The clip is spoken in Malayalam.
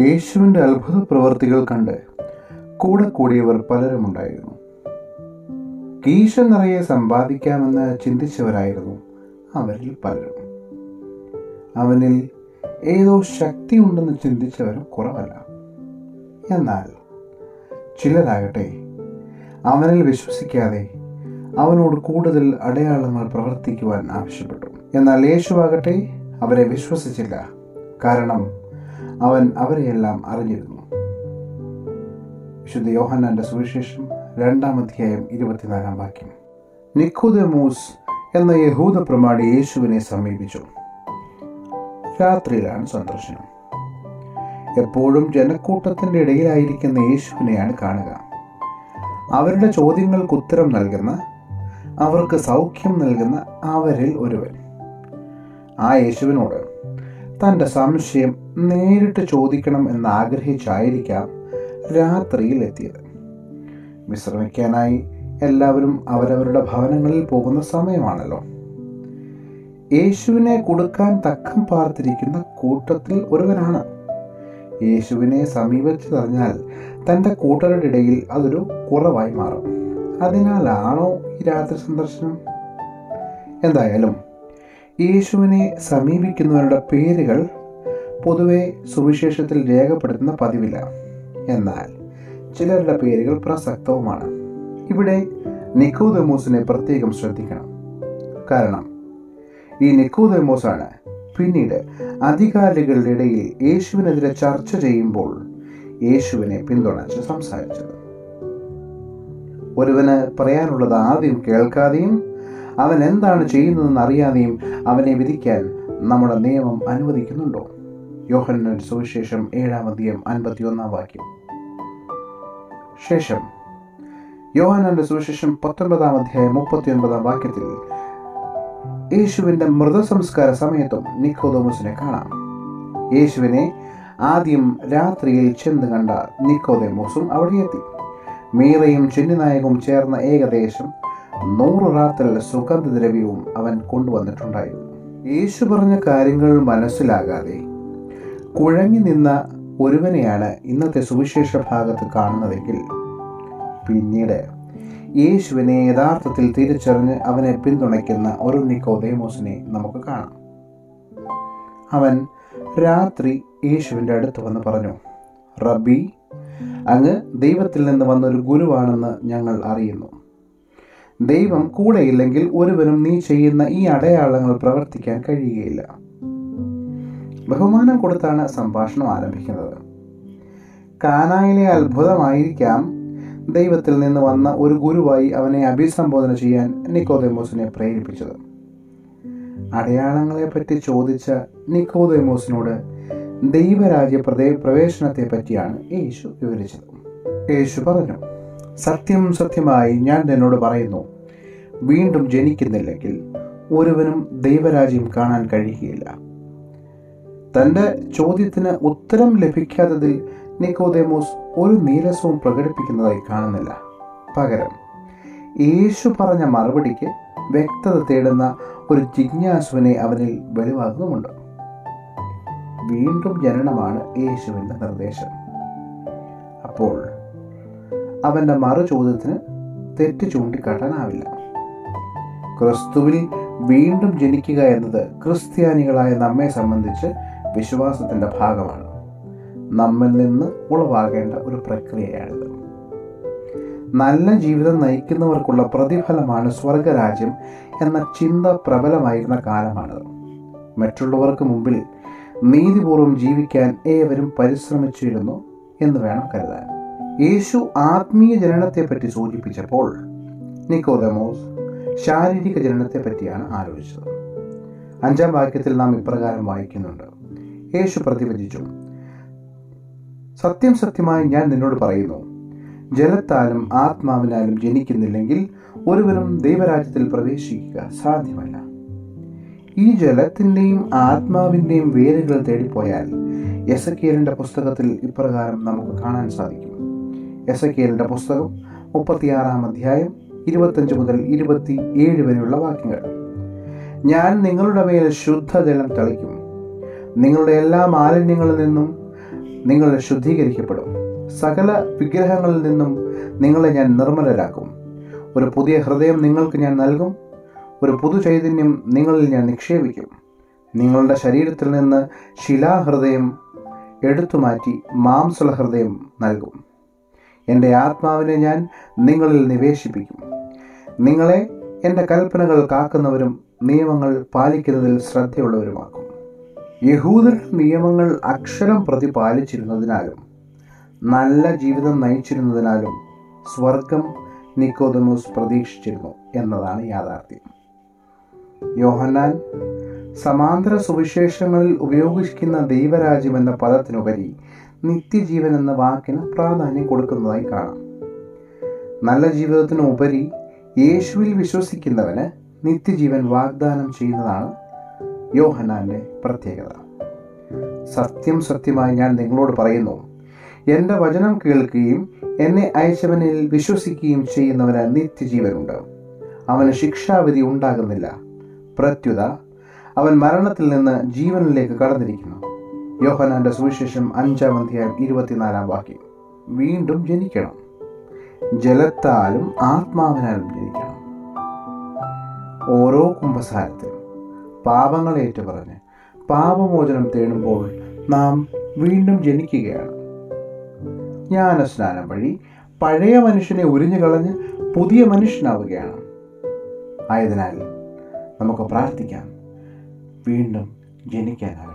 യേശുവിൻ്റെ അത്ഭുത പ്രവർത്തികൾ കണ്ട് കൂടെ കൂടിയവർ പലരുമുണ്ടായിരുന്നു കീശ നിറയെ സമ്പാദിക്കാമെന്ന് ചിന്തിച്ചവരായിരുന്നു അവരിൽ പലരും അവനിൽ ഏതോ ശക്തി ഉണ്ടെന്ന് ചിന്തിച്ചവരും കുറവല്ല എന്നാൽ ചിലരാകട്ടെ അവനിൽ വിശ്വസിക്കാതെ അവനോട് കൂടുതൽ അടയാളങ്ങൾ പ്രവർത്തിക്കുവാൻ ആവശ്യപ്പെട്ടു എന്നാൽ യേശുവാകട്ടെ അവരെ വിശ്വസിച്ചില്ല കാരണം അവൻ അവരെയെല്ലാം അറിഞ്ഞിരുന്നു വിശുദ്ധ യോഹന്നാന്റെ സുവിശേഷം രണ്ടാം അധ്യായം ഇരുപത്തിനാലാം വാക്യം നിഖുദമൂസ് എന്ന യഹൂദ പ്രമാണി യേശുവിനെ സമീപിച്ചു രാത്രിയിലാണ് സന്ദർശനം എപ്പോഴും ജനക്കൂട്ടത്തിന്റെ ഇടയിലായിരിക്കുന്ന യേശുവിനെയാണ് കാണുക അവരുടെ ചോദ്യങ്ങൾക്ക് ഉത്തരം നൽകുന്ന അവർക്ക് സൗഖ്യം നൽകുന്ന അവരിൽ ഒരുവൻ ആ യേശുവിനോട് തൻ്റെ സംശയം നേരിട്ട് ചോദിക്കണം എന്ന് ആഗ്രഹിച്ചായിരിക്കാം രാത്രിയിൽ എത്തിയത് വിശ്രമിക്കാനായി എല്ലാവരും അവരവരുടെ ഭവനങ്ങളിൽ പോകുന്ന സമയമാണല്ലോ യേശുവിനെ കൊടുക്കാൻ തക്കം പാർത്തിരിക്കുന്ന കൂട്ടത്തിൽ ഒരുവനാണ് യേശുവിനെ സമീപിച്ചതറിഞ്ഞാൽ തൻ്റെ കൂട്ടരുടെ ഇടയിൽ അതൊരു കുറവായി മാറും അതിനാലാണോ ഈ രാത്രി സന്ദർശനം എന്തായാലും യേശുവിനെ സമീപിക്കുന്നവരുടെ പേരുകൾ പൊതുവെ സുവിശേഷത്തിൽ രേഖപ്പെടുത്തുന്ന പതിവില്ല എന്നാൽ ചിലരുടെ പേരുകൾ പ്രസക്തവുമാണ് ഇവിടെ നിക്കോദമോസിനെ പ്രത്യേകം ശ്രദ്ധിക്കണം കാരണം ഈ നിക്കോദമോസാണ് പിന്നീട് അധികാരികളുടെ ഇടയിൽ യേശുവിനെതിരെ ചർച്ച ചെയ്യുമ്പോൾ യേശുവിനെ പിന്തുണച്ച് സംസാരിച്ചത് ഒരുവന് പറയാനുള്ളത് ആദ്യം കേൾക്കാതെയും അവൻ എന്താണ് ചെയ്യുന്നതെന്ന് അറിയാതെയും അവനെ വിധിക്കാൻ നമ്മുടെ നിയമം അനുവദിക്കുന്നുണ്ടോ യോഹന്നൻ സുവിശേഷം ഏഴാം അധ്യയം അൻപത്തിയൊന്നാം വാക്യം ശേഷം യോഹനന്റെ സുവിശേഷം പത്തൊൻപതാം അധ്യായം മുപ്പത്തിയൊൻപതാം വാക്യത്തിൽ യേശുവിന്റെ മൃതസംസ്കാര സമയത്തും നിക്കോദോമസിനെ കാണാം യേശുവിനെ ആദ്യം രാത്രിയിൽ ചെന്ന് കണ്ട നിക്കോദേമോസും അവിടെ എത്തി മീറയും ചെന്നിനായകവും ചേർന്ന ഏകദേശം നൂറ് റാത്തൽ സുഗന്ധദ്രവ്യവും അവൻ കൊണ്ടുവന്നിട്ടുണ്ടായിരുന്നു യേശു പറഞ്ഞ കാര്യങ്ങൾ മനസ്സിലാകാതെ കുഴങ്ങി നിന്ന ഒരുവനെയാണ് ഇന്നത്തെ സുവിശേഷ ഭാഗത്ത് കാണുന്നതെങ്കിൽ പിന്നീട് യേശുവിനെ യഥാർത്ഥത്തിൽ തിരിച്ചറിഞ്ഞ് അവനെ പിന്തുണയ്ക്കുന്ന ഒരു നിക്കോദേമോസിനെ നമുക്ക് കാണാം അവൻ രാത്രി യേശുവിൻ്റെ അടുത്ത് വന്ന് പറഞ്ഞു റബ്ബി അങ്ങ് ദൈവത്തിൽ നിന്ന് വന്നൊരു ഗുരുവാണെന്ന് ഞങ്ങൾ അറിയുന്നു ദൈവം കൂടെയില്ലെങ്കിൽ ഒരുവനും നീ ചെയ്യുന്ന ഈ അടയാളങ്ങൾ പ്രവർത്തിക്കാൻ കഴിയുകയില്ല ബഹുമാനം കൊടുത്താണ് സംഭാഷണം ആരംഭിക്കുന്നത് കാനായിലെ അത്ഭുതമായിരിക്കാം ദൈവത്തിൽ നിന്ന് വന്ന ഒരു ഗുരുവായി അവനെ അഭിസംബോധന ചെയ്യാൻ നിക്കോദേമോസിനെ പ്രേരിപ്പിച്ചത് അടയാളങ്ങളെ പറ്റി ചോദിച്ച നിക്കോദേമോസിനോട് ദൈവരാജ്യ പ്രദേ പ്രവേശനത്തെ പറ്റിയാണ് യേശു വിവരിച്ചത് യേശു പറഞ്ഞു സത്യം സത്യമായി ഞാൻ എന്നോട് പറയുന്നു വീണ്ടും ജനിക്കുന്നില്ലെങ്കിൽ ഒരുവനും ദൈവരാജ്യം കാണാൻ കഴിയുകയില്ല തൻ്റെ ചോദ്യത്തിന് ഉത്തരം ലഭിക്കാത്തതിൽ നിക്കോദേമോസ് ഒരു നീരസവും പ്രകടിപ്പിക്കുന്നതായി കാണുന്നില്ല പകരം യേശു പറഞ്ഞ മറുപടിക്ക് വ്യക്തത തേടുന്ന ഒരു ജിജ്ഞാസുവിനെ അവനിൽ വെളിവാകുന്നുമുണ്ട് വീണ്ടും ജനനമാണ് യേശുവിൻ്റെ നിർദ്ദേശം അപ്പോൾ അവൻ്റെ മറു ചോദ്യത്തിന് തെറ്റ് ചൂണ്ടിക്കാട്ടാനാവില്ല ക്രിസ്തുവിൽ വീണ്ടും ജനിക്കുക എന്നത് ക്രിസ്ത്യാനികളായ നമ്മെ സംബന്ധിച്ച് വിശ്വാസത്തിൻ്റെ ഭാഗമാണ് നമ്മിൽ നിന്ന് ഉളവാകേണ്ട ഒരു പ്രക്രിയയാണിത് നല്ല ജീവിതം നയിക്കുന്നവർക്കുള്ള പ്രതിഫലമാണ് സ്വർഗരാജ്യം എന്ന ചിന്ത പ്രബലമായിരുന്ന കാലമാണിത് മറ്റുള്ളവർക്ക് മുമ്പിൽ നീതിപൂർവം ജീവിക്കാൻ ഏവരും പരിശ്രമിച്ചിരുന്നു എന്ന് വേണം കരുതാൻ യേശു ആത്മീയ ജനനത്തെപ്പറ്റി സൂചിപ്പിച്ചപ്പോൾ നിക്കോദമോസ് ശാരീരിക ജനനത്തെ പറ്റിയാണ് ആലോചിച്ചത് അഞ്ചാം വാക്യത്തിൽ നാം ഇപ്രകാരം വായിക്കുന്നുണ്ട് യേശു പ്രതിവചിച്ചു സത്യം സത്യമായി ഞാൻ നിന്നോട് പറയുന്നു ജലത്താലും ആത്മാവിനാലും ജനിക്കുന്നില്ലെങ്കിൽ ഒരുവനും ദൈവരാജ്യത്തിൽ പ്രവേശിക്കുക സാധ്യമല്ല ഈ ജലത്തിൻ്റെയും ആത്മാവിൻ്റെയും വേരുകൾ തേടിപ്പോയാൽ എസക്കേലിൻ്റെ പുസ്തകത്തിൽ ഇപ്രകാരം നമുക്ക് കാണാൻ സാധിക്കും എസക്കേലിൻ്റെ പുസ്തകം മുപ്പത്തിയാറാം അധ്യായം ഇരുപത്തഞ്ച് മുതൽ ഇരുപത്തി ഏഴ് വരെയുള്ള വാക്യങ്ങൾ ഞാൻ നിങ്ങളുടെ മേൽ ശുദ്ധജലം തളിക്കും നിങ്ങളുടെ എല്ലാ മാലിന്യങ്ങളിൽ നിന്നും നിങ്ങൾ ശുദ്ധീകരിക്കപ്പെടും സകല വിഗ്രഹങ്ങളിൽ നിന്നും നിങ്ങളെ ഞാൻ നിർമ്മലരാക്കും ഒരു പുതിയ ഹൃദയം നിങ്ങൾക്ക് ഞാൻ നൽകും ഒരു പുതു ചൈതന്യം നിങ്ങളിൽ ഞാൻ നിക്ഷേപിക്കും നിങ്ങളുടെ ശരീരത്തിൽ നിന്ന് ശിലാഹൃദയം എടുത്തുമാറ്റി മാംസള ഹൃദയം നൽകും എൻ്റെ ആത്മാവിനെ ഞാൻ നിങ്ങളിൽ നിവേശിപ്പിക്കും നിങ്ങളെ എൻ്റെ കൽപ്പനകൾ കാക്കുന്നവരും നിയമങ്ങൾ പാലിക്കുന്നതിൽ ശ്രദ്ധയുള്ളവരുമാക്കും യഹൂദരുടെ നിയമങ്ങൾ അക്ഷരം പ്രതി പാലിച്ചിരുന്നതിനാലും നല്ല ജീവിതം നയിച്ചിരുന്നതിനാലും സ്വർഗം നിക്കോദമോസ് പ്രതീക്ഷിച്ചിരുന്നു എന്നതാണ് യാഥാർത്ഥ്യം യോഹന്നാൻ സമാന്തര സുവിശേഷങ്ങളിൽ ഉപയോഗിക്കുന്ന ദൈവരാജ്യം എന്ന പദത്തിനുപരി നിത്യജീവൻ എന്ന വാക്കിന് പ്രാധാന്യം കൊടുക്കുന്നതായി കാണാം നല്ല ജീവിതത്തിന് ഉപരി യേശുവിൽ വിശ്വസിക്കുന്നവന് നിത്യജീവൻ വാഗ്ദാനം ചെയ്യുന്നതാണ് യോഹനാന്റെ പ്രത്യേകത സത്യം സത്യമായി ഞാൻ നിങ്ങളോട് പറയുന്നു എൻ്റെ വചനം കേൾക്കുകയും എന്നെ അയച്ചവനിൽ വിശ്വസിക്കുകയും ചെയ്യുന്നവന് നിത്യജീവനുണ്ട് അവന് ശിക്ഷാവിധി ഉണ്ടാകുന്നില്ല പ്രത്യുത അവൻ മരണത്തിൽ നിന്ന് ജീവനിലേക്ക് കടന്നിരിക്കുന്നു യോഹനാന്റെ സുവിശേഷം അഞ്ചാം അധ്യായം ഇരുപത്തിനാലാം വാക്യം വീണ്ടും ജനിക്കണം ജലത്താലും ആത്മാവിനാലും ജനിക്കണം ഓരോ കുംഭസാരത്തിലും പാപങ്ങൾ ഏറ്റുപറഞ്ഞ് പാപമോചനം തേടുമ്പോൾ നാം വീണ്ടും ജനിക്കുകയാണ് ജ്ഞാനസ്നാനം വഴി പഴയ മനുഷ്യനെ ഉരിഞ്ഞു കളഞ്ഞ് പുതിയ മനുഷ്യനാവുകയാണ് ആയതിനാൽ നമുക്ക് പ്രാർത്ഥിക്കാം വീണ്ടും ജനിക്കാനാകും